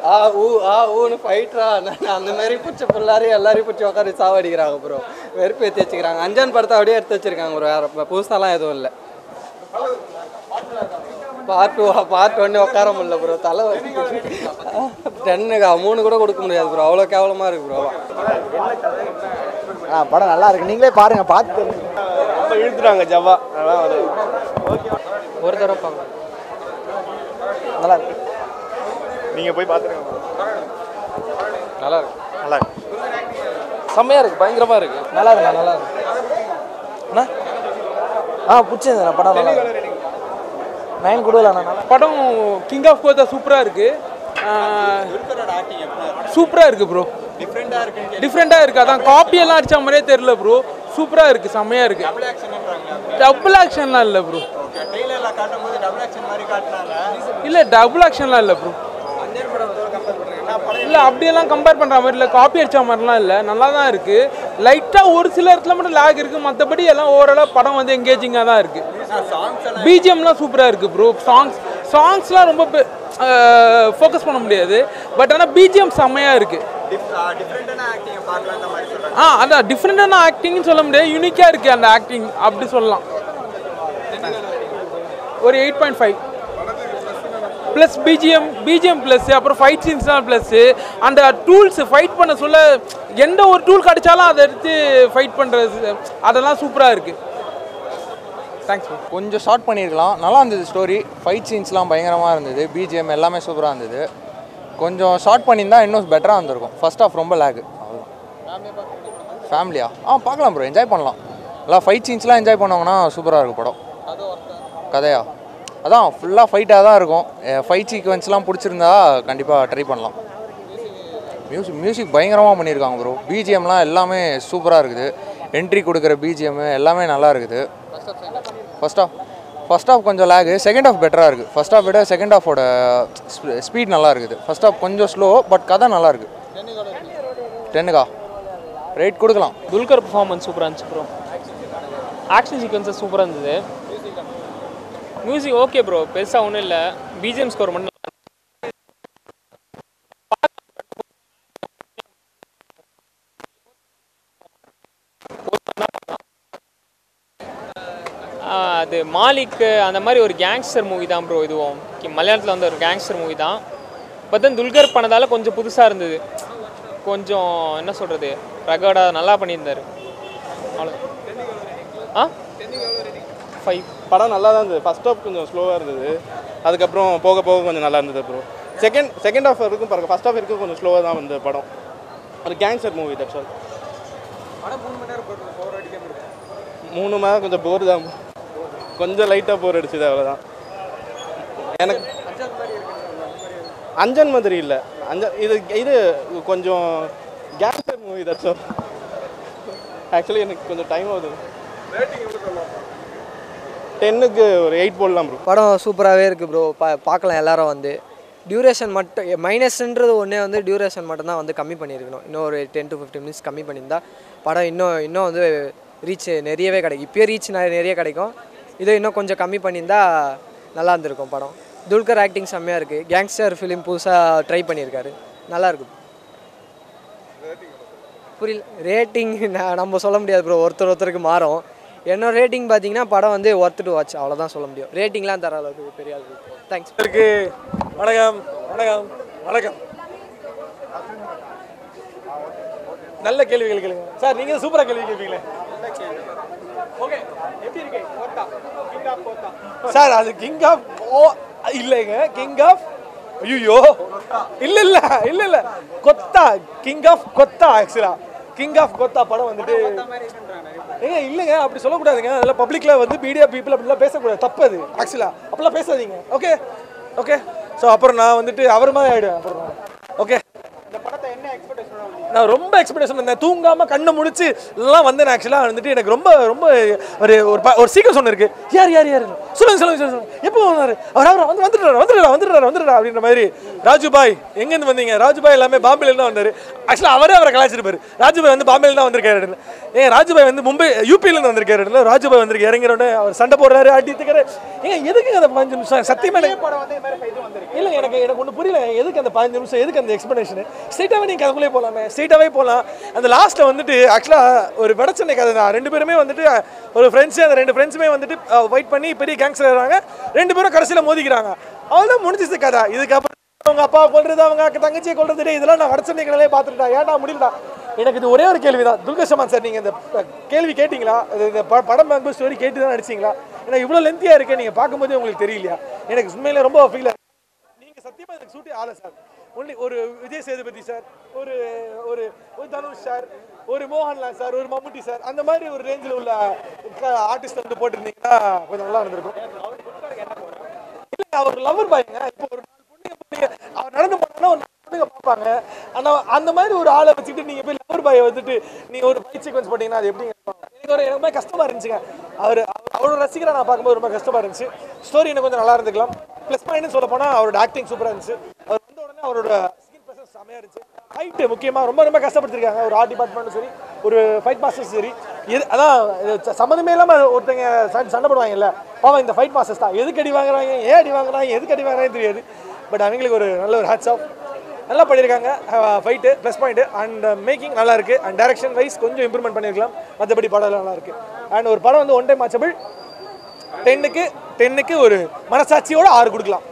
ஆ ஊ ஆ ஊன்னு ஃபைட்ரா அந்த மாதிரி பிடிச்ச எல்லாரையும் எல்லாரையும் பிடிச்சி உட்காந்து சாவடிக்கிறாங்க ப்ரோ வெறுப்பு ஏற்றி வச்சுக்கிறாங்க அஞ்சான் படத்தை அப்படியே எடுத்து வச்சிருக்காங்க ப்ரோ வேறு புதுசாலாம் எதுவும் இல்லை பார்ட் டூ பார்ட் ஒன்று உட்கார முடியல ப்ரோ தலை டென்னுக்கா மூணு கூட கொடுக்க முடியாது ப்ரோ அவ்வளோ கேவலமாக இருக்கு ப்ரோ ஆ படம் நல்லா இருக்கு நீங்களே பாருங்க பார்த்து தெரிஞ்சுக்கோங்க. ரொம்ப இழுத்துட்டாங்க ஜவ்வா அதான் அது ஒரு தடவை பார்க்கலாம் நல்லா இருக்கு நீங்கள் போய் பார்த்துருங்க நல்லா இருக்கு நல்லா இருக்கு செம்மையாக இருக்குது பயங்கரமாக இருக்குது நல்லா இருக்குண்ணா நல்லா இருக்கு அண்ணா ஆ பிடிச்சிருந்தேண்ணா படம் நல்லா இருக்கு நைன் கொடுக்கலண்ணா நல்லா படம் கிங் ஆஃப் கோத்தா சூப்பராக இருக்கு சூப்பராக இருக்கு ப்ரோ டிஃப்ரெண்ட்டாக இருக்கு அதான் காப்பி எல்லாம் அடிச்ச மாதிரியே தெரியல ப்ரோ சூப்பராக இருக்கு செம்மையாக இருக்கு டபுள் ஆக்ஷன்லாம் இல்லை ப்ரோ இல்லை டபுள் ஆக்ஷன்லாம் இல்லை ப்ரோ இல்லை அப்படியெல்லாம் கம்பேர் பண்ணுற மாதிரி இல்லை காப்பி அடிச்ச மாதிரிலாம் இல்லை நல்லா தான் இருக்கு லைட்டாக ஒரு சில இடத்துல மட்டும் லேக் இருக்கு மற்றபடி எல்லாம் ஓவராலாக படம் வந்து எங்கேஜிங்காக தான் இருக்கு பிஜிஎம்லாம் சூப்பராக இருக்கு ப்ரோ சாங்ஸ் சாங்ஸ்லாம் ரொம்ப ஃபோக்கஸ் பண்ண முடியாது பட் ஆனால் பிஜிஎம் செம்மையாக இருக்கு ஆ அதான் டிஃப்ரெண்டான ஆக்டிங்னு சொல்ல முடியாது யூனிக்காக இருக்கு அந்த ஆக்டிங் அப்படி சொல்லலாம் ஒரு eight point five plus BGM BGM plus அப்புறம் ஃபைட் சீன்ஸ்லாம் ப்ளஸ் அந்த டூல்ஸ் ஃபைட் பண்ண சொல்ல எந்த ஒரு டூல் கிடைச்சாலும் அதை எடுத்து ஃபைட் பண்ணுறது அதெல்லாம் சூப்பராக இருக்குது தேங்க்ஸ் ப்ரோ கொஞ்சம் ஷார்ட் பண்ணியிருக்கலாம் நல்லா இருந்தது ஸ்டோரி ஃபைட் சீன்ஸ்லாம் பயங்கரமாக இருந்தது பிஜிஎம் எல்லாமே சூப்பராக இருந்தது கொஞ்சம் ஷார்ட் பண்ணியிருந்தா இன்னும் பெட்டராக இருந்திருக்கும் ஃபர்ஸ்ட் ஆஃப் ரொம்ப லேக் அவ்வளோதான் ஃபேமிலியா ஆ பார்க்கலாம் ப்ரோ என்ஜாய் பண்ணலாம் எல்லாம் ஃபைட் சீன்ஸ்லாம் என்ஜாய் பண்ணவங்கன்னா சூப்பராக இருக்கும் படம் கதையா அதான் ஃபுல்லாக ஃபைட்டாக தான் இருக்கும் ஃபைட் சீக்வன்ஸ்லாம் பிடிச்சிருந்தா கண்டிப்பாக ட்ரை பண்ணலாம் மியூசிக் மியூசிக் பயங்கரமாக பண்ணியிருக்காங்க ப்ரோ பிஜிஎம்லாம் எல்லாமே சூப்பராக இருக்குது என்ட்ரி கொடுக்குற பிஜிஎம் எல்லாமே நல்லா இருக்குது ஃபர்ஸ்ட் ஆஃப் ஃபர்ஸ்ட் ஆஃப் கொஞ்சம் லேகு செகண்ட் ஆஃப் பெட்டராக இருக்குது ஃபர்ஸ்ட் ஆஃப் விட செகண்ட் ஆஃபோட ஸ்பீட் நல்லா இருக்குது ஃபர்ஸ்ட் ஆஃப் கொஞ்சம் ஸ்லோ பட் கதை நல்லா இருக்குது டென்னுக்கா ரேட் கொடுக்கலாம் துல்கர் பர்ஃபார்மன்ஸ் சூப்பராக இருந்துச்சு ப்ரோ ஆக்ஷன் சீக்வன்சஸ் சூப்பராக இருந்தது மியூசிக் ஓகே ப்ரோ பெருசாக ஒன்றும் இல்லை பிஜிஎம் ஸ்கோர் மட்டும் நல்லா ஆஹ் அது மாலிக் அந்த மாதிரி ஒரு கேங்ஸ்டர் மூவி தான் ப்ரோ இதுவும் மலையாளத்தில் வந்து ஒரு கேங்ஸ்டர் மூவி தான் பட் தென் துல்கர் பண்ணதால கொஞ்சம் புதுசாக இருந்தது கொஞ்சம் என்ன சொல்கிறது ரகடாக நல்லா பண்ணியிருந்தார் அவ்வளோ ஆ ஃபைவ் படம் நல்லா தான் இருந்தது ஃபர்ஸ்ட் ஹாஃப் கொஞ்சம் ஸ்லோவாக இருந்தது அதுக்கப்புறம் போக போக கொஞ்சம் நல்லா இருந்தது ப்ரோ செகண்ட் செகண்ட் ஹாஃப் வரைக்கும் பாருங்க ஃபர்ஸ்ட் ஹாஃப் வரைக்கும் கொஞ்சம் ஸ்லோவாக தான் வந்தது படம் ஒரு கேங்ஸ்டர் மூவி தட்ஸ் ஆல் மூணு மணி நேரம் கொஞ்சம் போர் தான் கொஞ்சம் லைட்டாக போர் அடிச்சுது அவ்வளோதான் எனக்கு அஞ்சன் மாதிரி இல்லை அஞ்சன் இது இது கொஞ்சம் gangster movie that's all actually எனக்கு கொஞ்சம் டைம் ஆகுது டென்னுக்கு ஒரு எயிட் போடலாம் ப்ரோ படம் சூப்பராகவே இருக்குது ப்ரோ பா பார்க்கலாம் எல்லாரும் வந்து டியூரேஷன் மட்டும் மைனஸ்ன்றது ஒன்றே வந்து டியூரேஷன் மட்டும்தான் வந்து கம்மி பண்ணியிருக்கணும் இன்னும் ஒரு டென் டு ஃபிஃப்டின் மினிட்ஸ் கம்மி பண்ணியிருந்தா படம் இன்னும் இன்னும் வந்து ரீச் நிறையவே கிடைக்கும் இப்போயே ரீச் நிறைய கிடைக்கும் இதை இன்னும் கொஞ்சம் கம்மி பண்ணியிருந்தா நல்லா இருந்திருக்கும் படம் துல்கர் ஆக்டிங் செம்மையாக இருக்குது கேங்ஸ்டர் ஃபிலிம் புதுசாக ட்ரை பண்ணியிருக்காரு நல்லா இருக்கு புரியல ரேட்டிங் நம்ம சொல்ல முடியாது ப்ரோ ஒருத்தர் ஒருத்தருக்கு மாறும் என்னோட ரேட்டிங் பார்த்தீங்கன்னா படம் வந்து ஒர்த்து டு வாட்ச் அவ்வளோதான் சொல்ல முடியும் ரேட்டிங்லாம் தர அளவுக்கு பெரிய ஆள் தேங்க்ஸ் இருக்கு வணக்கம் வணக்கம் வணக்கம் நல்ல கேள்விகள் கேளுங்க சார் நீங்க சூப்பரா கேள்வி கேட்பீங்களே ஓகே எப்படி இருக்கு Kotha king of Kotha sir அது கிங் ஆஃப் ஓ இல்லைங்க கிங் ஆஃப் ஐயோ இல்ல இல்ல இல்ல இல்ல கொத்தா கிங் ஆஃப் கொத்தா ஆக்சுவலா கிங் ஆஃப் கொத்தா படம் வந்துட்டு ஏங்க இல்லைங்க அப்படி சொல்லக்கூடாதுங்க அதெல்லாம் பப்ளிக்ல வந்து மீடியா பீப்புள் அப்படிலாம் பேசக்கூடாது தப்பு அது ஆக்சுவலா அப்படிலாம் பேசாதீங்க ஓகே ஓகே ஸோ அப்புறம் நான் வந்துட்டு அவர் மாதிரி ஆயிடுவேன் அப்புறம் ஓகே நான் ரொம்ப எக்ஸ்பெக்டேஷன் இருந்தேன் தூங்காம கண்ணை முடிச்சு எல்லாம் வந்தேன் ஆக்சுவலாக வந்துட்டு எனக்கு ரொம்ப ரொம்ப ஒரு ஒரு ப- ஒரு சீக்கிரம் ஒன்று இருக்கு யார் யார் யார் சொல்லுங்க சொல்லுங்க சொல்லுங்க எப்போ வந்தாரு அவர் அவர் வந்து வந்துடுறாரு வந்துடுறா வந்துடுறாரு வந்துடுறா அப்படின்ற மாதிரி ராஜுபாய் எங்கேருந்து வந்தீங்க ராஜுபாய் எல்லாமே பாம்பேல தான் வந்தாரு ஆக்சுவலாக அவரே அவரை கலாச்சிருப்பாரு ராஜுபாய் வந்து பாம்பேல தான் வந்திருக்காரு ஏன் ராஜுபாய் வந்து மும்பை யூபியில இருந்து வந்திருக்காரு இடத்துல ராஜுபாய் வந்திருக்கு இறங்கிற உடனே அவர் சண்டை போடுறாரு அடி தூக்கிறாரு ஏங்க எதுக்கு அந்த பதினஞ்சு நிமிஷம் சத்தியமா எனக்கு இல்லை எனக்கு எனக்கு ஒன்று புரியல எதுக்கு அந்த பதினஞ்சு நிமிஷம் எதுக்கு அந்த எக்ஸ்பிளனேஷன் ஸ்ட்ரெயிட்டாகவே நீங்கள் கதைக்குள்ளே போகலாமே ஸ்ட்ரெயிட்டாகவே போகலாம் அந்த லாஸ்ட்டில் வந்துட்டு ஆக்சுவலாக ஒரு வடச்சென்னை கதை தான் ரெண்டு பேருமே வந்துட்டு ஒரு ஃப்ரெண்ட்ஸு அந்த ரெண்டு ஃப்ரெண்ட்ஸுமே வந்துட்டு வெயிட் பண்ணி பெரிய கேங்ஸ்டர் வராங்க ரெண்டு பேரும் கடைசியில் மோதிக்கிறாங்க அவ்வளோதான் முடிஞ்சிச்சு கதை இதுக்கப்புறம் அவங்க அப்பா கொள்றது அவங்க அக்கா தங்கச்சியை கொள்றது டேய், இதெல்லாம் நான் வடச்சென்னை கடையிலே பார்த்துட்டா ஏன்டா முடியலடா எனக்கு இது ஒரே ஒரு கேள்வி தான் துல்கர் சமான் சார் நீங்கள் இந்த ப- கேள்வி கேட்டிங்களா இது இந்த ப- படம் வந்து ஸ்டோரி கேட்டு தான் நடிச்சிங்களா ஏன்னா இவ்வளோ லென்த்தியாக இருக்கு நீங்கள் பார்க்கும்போதே உங்களுக்கு தெரியலையா எனக்கு உண்மையில ரொம்ப ஃபீல் நீங்க சத்தியமா எனக்கு சூட்டே ஆகல சார் ஒன்லி ஒரு விஜய் சேதுபதி சார் ஒரு ஒரு ஒரு தனுஷ் சார் ஒரு மோகன்லால் சார் ஒரு மம்முட்டி சார் அந்த மாதிரி ஒரு ரேஞ்சில் உள்ள ஆர்டிஸ்ட் வந்து போட்டிருந்தீங்கன்னா கொஞ்சம் நல்லா இருந்திருக்கும் இல்ல அவர் லவர் பாய்ங்க இப்போ ஒரு நாலு பொண்ணுங்க பொண்ணுங்க அவர் நடந்து போனா ஒரு நாலு பொண்ணுங்க பார்ப்பாங்க ஆனா அந்த மாதிரி ஒரு ஆளை வச்சுட்டு நீங்க போய் லவர் பாயை வந்துட்டு நீங்க ஒரு பைக் சீக்வன்ஸ் போட்டீங்கன்னா அது எப்படிங்க இருக்கும்? எனக்கு ஒரு எனக்கு ரொம்ப கஷ்டமா இருந்துச்சுங்க அவர் அவர்- அவரோட ரசிகரை நான் பார்க்கும்போது ரொம்ப கஷ்டமா இருந்துச்சு ஸ்டோரி எனக்கு கொஞ்சம் நல்லா இருந்துக்கலாம் ப்ளஸ் பாயிண்ட் சொல்ல போனா அவரோட ஆக்டிங் சூப்பரா இருந்துச்சு அவர் வந்த உடனே அவரோட ஸ்கின் பிரசன்ஸ் செமையா இருந்துச்சு ஃபைட்டு முக்கியமாக ரொம்ப ரொம்ப கஷ்டப்படுத்திருக்காங்க ஒரு ஆர்ட் டிபார்ட்மெண்ட்டும் சரி ஒரு ஃபைட் மாஸ்டர்ஸ் சரி எது அதான் இது ச- சம்மந்தமே இல்லாமல் ஒருத்தங்க சண்டை சண்டை போடுவாங்கல்ல பாவம் இந்த ஃபைட் மாஸ்டர்ஸ் தான் எதுக்கு அடி வாங்குறாங்க ஏன் அடி வாங்குறாங்க எதுக்கு அடி வாங்குறாங்கன்னு தெரியாது பட் அவங்களுக்கு ஒரு நல்ல ஒரு ஹேட்ஸ் ஆஃப் நல்லா பண்ணியிருக்காங்க fight plus point and making நல்லா இருக்கு அண்ட் டைரக்ஷன் வைஸ் கொஞ்சம் இம்ப்ரூவ்மெண்ட் பண்ணியிருக்கலாம் மற்றபடி படம் நல்லா இருக்கு அண்ட் ஒரு படம் வந்து ஒன் டைம் வாட்சபிள் டென்னுக்கு டென்னுக்கு ஒரு மனசாட்சியோட ஆறு கொடுக்கலாம்